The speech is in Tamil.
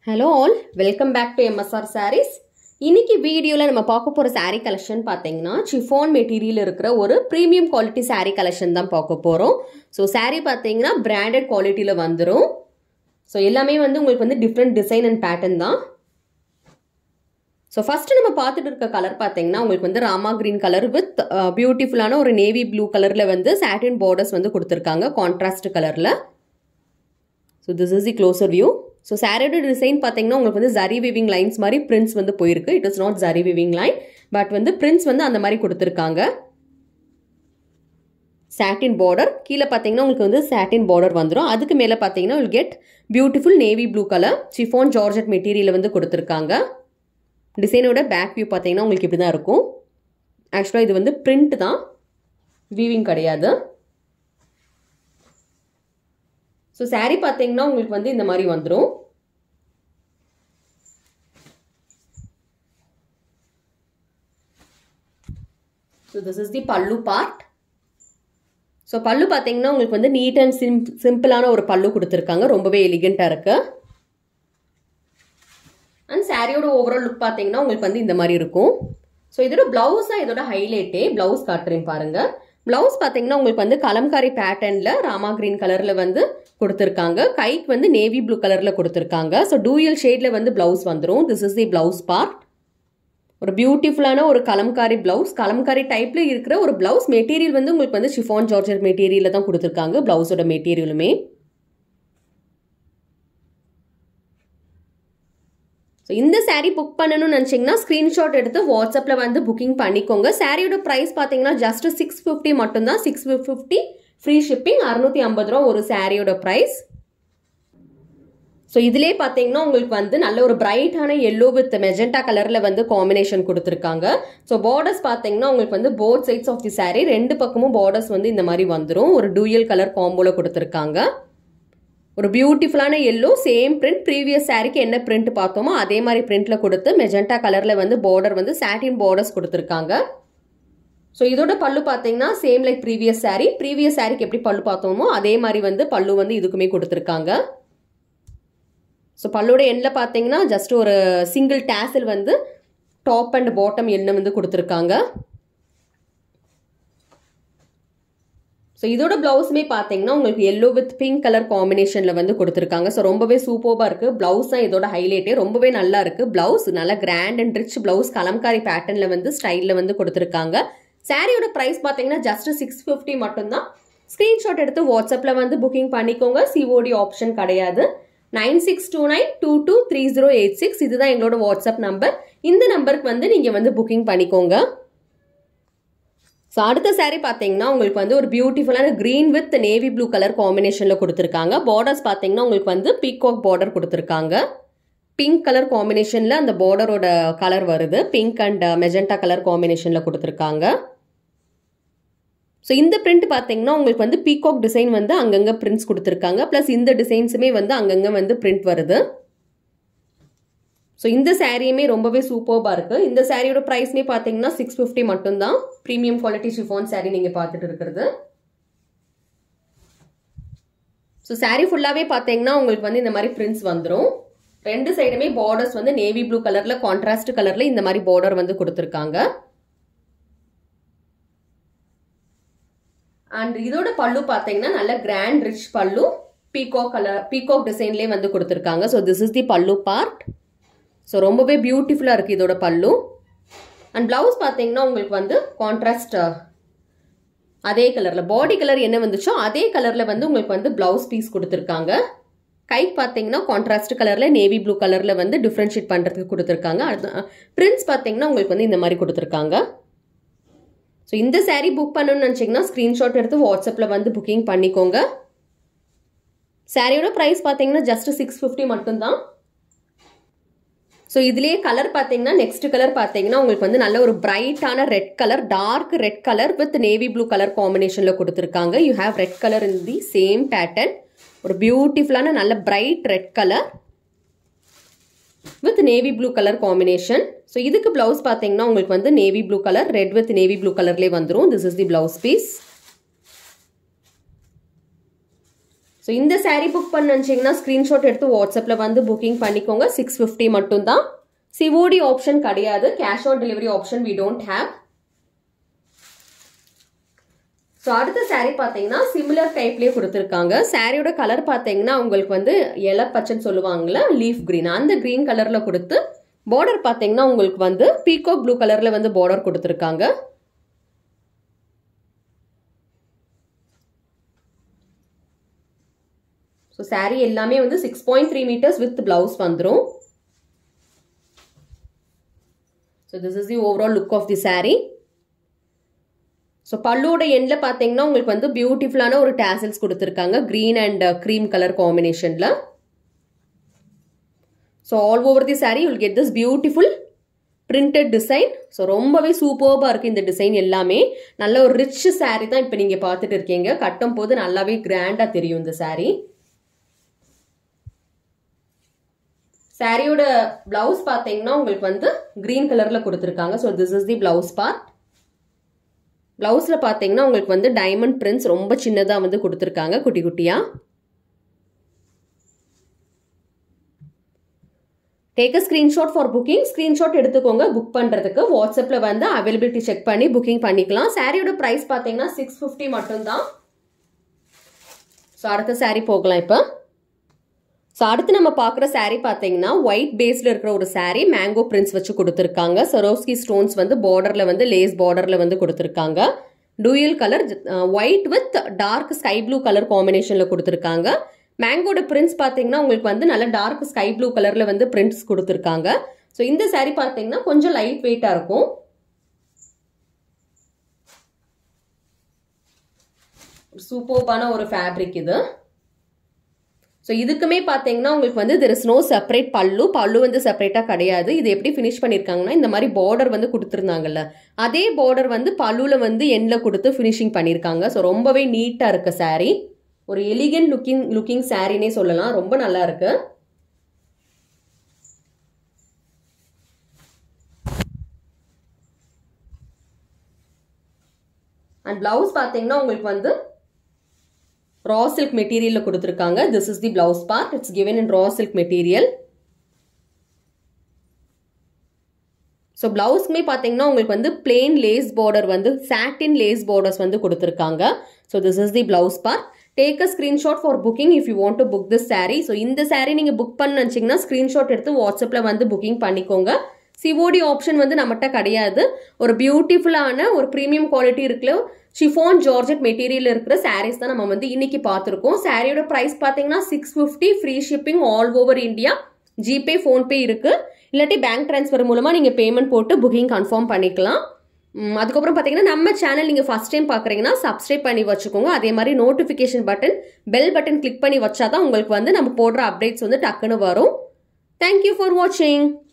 hello all welcome back to MSR sarees இன்னைக்கு வீடியோவில் நம்ம பார்க்க போகிற saree கலெக்ஷன் பார்த்தீங்கன்னா சிஃபான் மெட்டீரியல் இருக்கிற ஒரு ப்ரீமியம் குவாலிட்டி saree கலெக்ஷன் தான் பார்க்க போகிறோம் ஸோ saree பார்த்தீங்கன்னா பிராண்டட் குவாலிட்டியில் வந்துடும் ஸோ எல்லாமே வந்து உங்களுக்கு வந்து டிஃப்ரெண்ட் டிசைன் அண்ட் பேட்டர்ன் தான் ஸோ ஃபஸ்ட்டு நம்ம பார்த்துட்டு இருக்க கலர் பார்த்தீங்கன்னா உங்களுக்கு வந்து ராமா கிரீன் கலர் வித் பியூட்டிஃபுல்லான ஒரு நேவி ப்ளூ கலரில் வந்து சாட்டின் பார்டர்ஸ் வந்து கொடுத்துருக்காங்க கான்ட்ராஸ்ட் கலரில் so this is the closer view so சாரியோட டிசைன் பார்த்தீங்கன்னா உங்களுக்கு வந்து ஜரி விவிங் லைன்ஸ் மாதிரி பிரிண்ட்ஸ் வந்து போயிருக்கு it is not zari weaving line but வந்து பிரிண்ட்ஸ் வந்து அந்த மாதிரி கொடுத்துருக்காங்க சாட்டின் பார்டர் கீழே பார்த்தீங்கன்னா உங்களுக்கு வந்து சாட்டின் பார்டர் வந்துடும் அதுக்கு மேலே பார்த்தீங்கன்னா will get beautiful navy blue colour chiffon georgette material வந்து கொடுத்துருக்காங்க டிசைனோட பேக் வியூ பார்த்தீங்கன்னா உங்களுக்கு இப்படி தான் இருக்கும் ஆக்சுவலாக இது வந்து பிரிண்ட் தான் வீவிங் கிடையாது ஸோ சாரீ பார்த்தீங்கன்னா உங்களுக்கு வந்து இந்த மாதிரி வந்துடும் ஸோ திஸ் இஸ் தி பல்லு பார்ட் ஸோ பல்லு பார்த்தீங்கன்னா உங்களுக்கு வந்து நீட் அண்ட் சிம் சிம்பிளான ஒரு பல்லு கொடுத்துருக்காங்க ரொம்பவே எலிகண்ட்டாக இருக்கு அண்ட் சாரியோட ஓவரால் லுக் பார்த்தீங்கன்னா உங்களுக்கு வந்து இந்த மாதிரி இருக்கும் ஸோ இதோட பிளவுஸ் தான் இதோட ஹைலைட்டே பிளவுஸ் காட்டுறேன் பாருங்க பிளவுஸ் பார்த்தீங்கன்னா உங்களுக்கு வந்து கலம்காரி பேட்டர்னில் ராமா கிரீன் கலரில் வந்து கொடுத்துருக்காங்க கைக்கு வந்து நேவி ப்ளூ கலரில் கொடுத்துருக்காங்க ஸோ டூயல் ஷேடில் வந்து பிளவுஸ் வந்துடும் this is the blouse part ஒரு பியூட்டிஃபுல்லான ஒரு கலம்காரி பிளவுஸ் கலம்காரி டைப்பில் இருக்கிற ஒரு பிளவுஸ் மெட்டீரியல் வந்து உங்களுக்கு வந்து ஷிஃபான் ஜார்ஜர் மெட்டீரியலில் தான் கொடுத்துருக்காங்க பிளவுஸோட மெட்டீரியலுமே ஸோ இந்த சாரீ புக் பண்ணணும்னு நினச்சிங்கன்னா ஸ்க்ரீன்ஷாட் எடுத்து வாட்ஸ்அப்பில் வந்து புக்கிங் பண்ணிக்கோங்க சாரியோட ப்ரைஸ் பார்த்தீங்கன்னா ஜஸ்ட் சிக்ஸ் ஃபிஃப்டி மட்டும்தான் சிக்ஸ் ஃபிஃப்டி ஃப்ரீ ஷிப்பிங் அறுநூற்றி ஐம்பது ரூபா ஒரு சாரியோட ப்ரைஸ் ஸோ இதிலே பார்த்தீங்கன்னா உங்களுக்கு வந்து நல்ல ஒரு பிரைட்டான எல்லோ வித் மெஜெண்டா கலரில் வந்து காம்பினேஷன் கொடுத்துருக்காங்க ஸோ பார்டர்ஸ் பார்த்தீங்கன்னா உங்களுக்கு வந்து both sides of the saree ரெண்டு பக்கமும் பார்டர்ஸ் வந்து இந்த மாதிரி வந்துடும் ஒரு டூயல் கலர் காம்போல கொடுத்துருக்காங்க ஒரு பியூட்டிஃபுல்லான எல்லோ சேம் பிரிண்ட் ப்ரீவியஸ் சாரிக்கு என்ன பிரிண்ட் பார்த்தோமோ அதே மாதிரி பிரிண்ட்ல கொடுத்து மெஜெண்டா கலர்ல வந்து பார்டர் வந்து சாட்டின் பார்டர்ஸ் கொடுத்துருக்காங்க ஸோ இதோட பல்லு பார்த்தீங்கன்னா same like previous saree previous சாரிக்கு எப்படி பல்லு பார்த்தோமோ அதே மாதிரி வந்து பல்லு வந்து இதுக்குமே கொடுத்துருக்காங்க ஸோ பல்லோட எண்ணில் பார்த்தீங்கன்னா ஜஸ்ட் ஒரு சிங்கிள் டேசல் வந்து டாப் அண்ட் பாட்டம் எண்ணெய் வந்து கொடுத்துருக்காங்க ஸோ இதோட பிளவுஸுமே பார்த்தீங்கன்னா உங்களுக்கு எல்லோ வித் பிங்க் கலர் காம்பினேஷனில் வந்து கொடுத்துருக்காங்க ஸோ ரொம்பவே சூப்பராக இருக்குது ப்ளவுஸ் தான் இதோட ஹைலைட்டே ரொம்பவே நல்லா இருக்குது ப்ளவுஸ் நல்லா grand and rich blouse kalamkari பேட்டர்னில் வந்து ஸ்டைலில் வந்து கொடுத்துருக்காங்க சாரியோட ப்ரைஸ் பார்த்தீங்கன்னா ஜஸ்ட் சிக்ஸ் ஃபிஃப்டி மட்டும்தான் ஸ்க்ரீன்ஷாட் எடுத்து வாட்ஸ்அப்பில் வந்து புக்கிங் பண்ணிக்கோங்க சிஓடி ஆப்ஷன் கிடையாது nine six two nine two two three zero eight six இதுதான் எங்களோட வாட்ஸ்அப் நம்பர் இந்த நம்பருக்கு வந்து நீங்கள் வந்து புக்கிங் பண்ணிக்கோங்க ஸோ அடுத்த சாரீ பார்த்தீங்கன்னா உங்களுக்கு வந்து ஒரு பியூட்டிஃபுல்லான green with navy blue colour காம்பினேஷனில் கொடுத்துருக்காங்க பார்டர்ஸ் பார்த்தீங்கன்னா உங்களுக்கு வந்து பீகாக் பார்டர் கொடுத்துருக்காங்க பிங்க் கலர் காம்பினேஷனில் அந்த பார்டரோட கலர் வருது பிங்க் அண்ட் மெஜெண்டா கலர் காம்பினேஷனில் கொடுத்துருக்காங்க ஸோ இந்த பிரிண்ட் பார்த்தீங்கன்னா உங்களுக்கு வந்து பீகாக் டிசைன் வந்து அங்கங்கே பிரிண்ட்ஸ் கொடுத்துருக்காங்க ப்ளஸ் இந்த டிசைன்ஸுமே வந்து அங்கங்கே வந்து பிரிண்ட் வருது ஸோ இந்த சாரியுமே ரொம்பவே சூப்பர்பாக இருக்குது இந்த சாரியோட ப்ரைஸ்மே பார்த்தீங்கன்னா சிக்ஸ் ஃபிஃப்டி மட்டும்தான் ப்ரீமியம் குவாலிட்டி ஷிஃபான் சாரி நீங்கள் பார்த்துட்டு இருக்கிறது ஸோ சாரி ஃபுல்லாகவே பார்த்தீங்கன்னா உங்களுக்கு வந்து இந்த மாதிரி பிரிண்ட்ஸ் வந்துடும் ரெண்டு சைடுமே பார்டர்ஸ் வந்து நேவி ப்ளூ கலரில் கான்ட்ராஸ்ட் கலரில் இந்த மாதிரி பார்டர் வந்து கொடுத்துருக்காங்க அண்ட் இதோட பல்லு பார்த்தீங்கன்னா நல்ல கிராண்ட் ரிச் பல்லு பீகாக் கலர் பீகாக் டிசைன்லேயே வந்து கொடுத்துருக்காங்க ஸோ திஸ் இஸ் தி பல்லு பார்ட் ஸோ ரொம்பவே பியூட்டிஃபுல்லாக இருக்குது இதோட பல்லு அண்ட் ப்ளவுஸ் பார்த்தீங்கன்னா உங்களுக்கு வந்து கான்ட்ராஸ்ட் அதே கலரில் பாடி கலர் என்ன வந்துச்சோ அதே கலரில் வந்து உங்களுக்கு வந்து ப்ளவுஸ் பீஸ் கொடுத்துருக்காங்க கைக்கு பார்த்தீங்கன்னா கான்ட்ராஸ்ட் கலரில் நேவி ப்ளூ கலரில் வந்து டிஃப்ரென்ஷியேட் பண்ணுறதுக்கு கொடுத்துருக்காங்க அடுத்து பிரிண்ட்ஸ் பார்த்தீங்கன்னா உங்களுக்கு வந்து இந்த மாதிரி கொடுத்துருக்காங்க ஸோ இந்த சாரீ புக் பண்ணணும்னு நினச்சிங்கன்னா ஸ்க்ரீன்ஷாட் எடுத்து வாட்ஸ்அப்பில் வந்து புக்கிங் பண்ணிக்கோங்க சாரியோட ப்ரைஸ் பார்த்தீங்கன்னா ஜஸ்ட் சிக்ஸ் ஃபிஃப்டி மட்டும்தான் ஸோ இதுலேயே கலர் பார்த்தீங்கன்னா நெக்ஸ்ட் கலர் பார்த்தீங்கன்னா உங்களுக்கு வந்து நல்ல ஒரு பிரைட்டான red colour dark red colour with navy blue colour காம்பினேஷனில் கொடுத்துருக்காங்க you have red colour in the same pattern ஒரு பியூட்டிஃபுல்லான நல்ல bright red colour with navy blue colour combination so இதுக்கு பிளவுஸ் பார்த்தீங்கன்னா உங்களுக்கு வந்து navy blue colour red with navy blue கலர்லேயே வந்துடும் this is the blouse piece so இந்த saree புக் பண்ண நினச்சிங்கன்னா ஸ்க்ரீன்ஷாட் எடுத்து வாட்ஸ்அப்பில் வந்து புக்கிங் பண்ணிக்கோங்க சிக்ஸ் ஃபிஃப்டி மட்டும்தான் சிஓடி ஆப்ஷன் கிடையாது cash on delivery option we don't have so அடுத்த saree பார்த்தீங்கன்னா சிமிலர் டைப்லேயே கொடுத்துருக்காங்க சாரியோட கலர் பார்த்தீங்கன்னா உங்களுக்கு வந்து இலை பச்சைன்னு சொல்லுவாங்கல்ல லீஃப் green அந்த green கலரில் கொடுத்து பார்டர் பார்த்தீங்கன்னா உங்களுக்கு வந்து பீகோ ப்ளூ கலரில் வந்து பார்டர் கொடுத்துருக்காங்க ஸோ saree எல்லாமே வந்து six point three metres with blouse வந்துடும் so this is the overall look of the saree so பல்லோட எண்டில் பார்த்தீங்கன்னா உங்களுக்கு வந்து பியூட்டிஃபுல்லான ஒரு டேசல்ஸ் கொடுத்துருக்காங்க க்ரீன் அண்ட் க்ரீம் கலர் காம்பினேஷனில் so all over the saree you'll get this beautiful printed design so ரொம்பவே சூப்பர்பாக இருக்குது இந்த டிசைன் எல்லாமே நல்ல ஒரு ரிச் saree தான் இப்போ நீங்கள் பார்த்துட்டு இருக்கீங்க கட்டும் போது நல்லாவே கிராண்டாக தெரியும் இந்த saree சாரியோட பிளவுஸ் பார்த்தீங்கன்னா உங்களுக்கு வந்து கிரீன் கலரில் கொடுத்துருக்காங்க so this is the blouse part பிளவுஸில் பார்த்தீங்கன்னா உங்களுக்கு வந்து டைமண்ட் பிரிண்ட்ஸ் ரொம்ப சின்னதாக வந்து கொடுத்துருக்காங்க குட்டி குட்டியாக take a screenshot for booking screenshot எடுத்துக்கோங்க புக் பண்ணுறதுக்கு வாட்ஸ்அப்பில் வந்து அவைலபிலிட்டி செக் பண்ணி புக்கிங் பண்ணிக்கலாம் சாரியோட ப்ரைஸ் பார்த்தீங்கன்னா சிக்ஸ் ஃபிஃப்டி மட்டும்தான் ஸோ அடுத்த சாரீ போகலாம் இப்போ ஸோ அடுத்து நம்ம பார்க்குற saree பார்த்தீங்கன்னா ஒயிட் பேஸில் இருக்கிற ஒரு saree மேங்கோ பிரிண்ட்ஸ் வச்சு கொடுத்துருக்காங்க சரோஸ்கி ஸ்டோன்ஸ் வந்து பார்டரில் வந்து லேஸ் பார்டரில் வந்து கொடுத்துருக்காங்க dual colour white with dark sky blue colour காம்பினேஷனில் கொடுத்துருக்காங்க மேங்கோட பிரிண்ட்ஸ் பார்த்தீங்கன்னா உங்களுக்கு வந்து நல்ல டார்க் ஸ்கை ப்ளூ கலரில் வந்து பிரிண்ட்ஸ் கொடுத்துருக்காங்க ஸோ இந்த saree பார்த்தீங்கன்னா கொஞ்சம் லைட் வெயிட்டாக இருக்கும் சூப்பர்பான ஒரு ஃபேப்ரிக் இது ஸோ இதுக்குமே பார்த்தீங்கன்னா உங்களுக்கு வந்து தெர் இஸ் நோ செப்பரேட் பல்லு பல்லு வந்து செப்பரேட்டாக கிடையாது இது எப்படி ஃபினிஷ் பண்ணியிருக்காங்கன்னா இந்த மாதிரி பார்டர் வந்து கொடுத்துருந்தாங்கல்ல அதே பார்டர் வந்து பல்லுவில் வந்து எண்ணில் கொடுத்து ஃபினிஷிங் பண்ணியிருக்காங்க ஸோ ரொம்பவே நீட்டாக இருக்கு saree ஒரு எலிகன் லுக்கிங் லுக்கிங் சாரினே சொல்லலாம் ரொம்ப நல்லா இருக்கு அண்ட் பிளவுஸ் பார்த்தீங்கன்னா உங்களுக்கு வந்து ரா சில்க் மெட்டீரியலில் கொடுத்துருக்காங்க this is the blouse part it's given in raw silk material so பிளவுஸ்க்குமே பார்த்தீங்கன்னா உங்களுக்கு வந்து பிளெயின் லேஸ் பார்டர் வந்து சாட்டின் லேஸ் பார்டர்ஸ் வந்து கொடுத்துருக்காங்க so this is the blouse part take a screenshot for booking if you want to book this saree so இந்த சாரீ நீங்கள் புக் பண்ண நினச்சிங்கன்னா ஸ்க்ரீன்ஷாட் எடுத்து வாட்ஸ்அப்பில் வந்து புக்கிங் பண்ணிக்கோங்க சிஓடி ஆப்ஷன் வந்து நம்மகிட்ட கிடையாது ஒரு பியூட்டிஃபுல்லான ஒரு ப்ரீமியம் குவாலிட்டி இருக்குல்ல ஷிஃபான் ஜார்ஜெட் மெட்டீரியல் இருக்கிற சாரீஸ் தான் நம்ம வந்து இன்னைக்கு பார்த்துருக்கோம் சாரியோட ப்ரைஸ் பார்த்தீங்கன்னா six fifty free shipping all over India GPay PhonePe இருக்கு இல்லாட்டி பேங்க் ட்ரான்ஸ்ஃபர் மூலமாக நீங்கள் பேமெண்ட் போட்டு புக்கிங் கன்ஃபார்ம் பண்ணிக்கலாம் ம், அதுக்கப்புறம் பார்த்தீங்கன்னா நம்ம சேனல் நீங்கள் ஃபஸ்ட் டைம் பார்க்குறீங்கன்னா சப்ஸ்கிரைப் பண்ணி வச்சுக்கோங்க அதே மாதிரி notification button bell button click பண்ணி வச்சாதான் உங்களுக்கு வந்து நம்ம போடுற அப்டேட்ஸ் வந்து டக்குன்னு வரும் தேங்க்யூ ஃபார் வாட்சிங்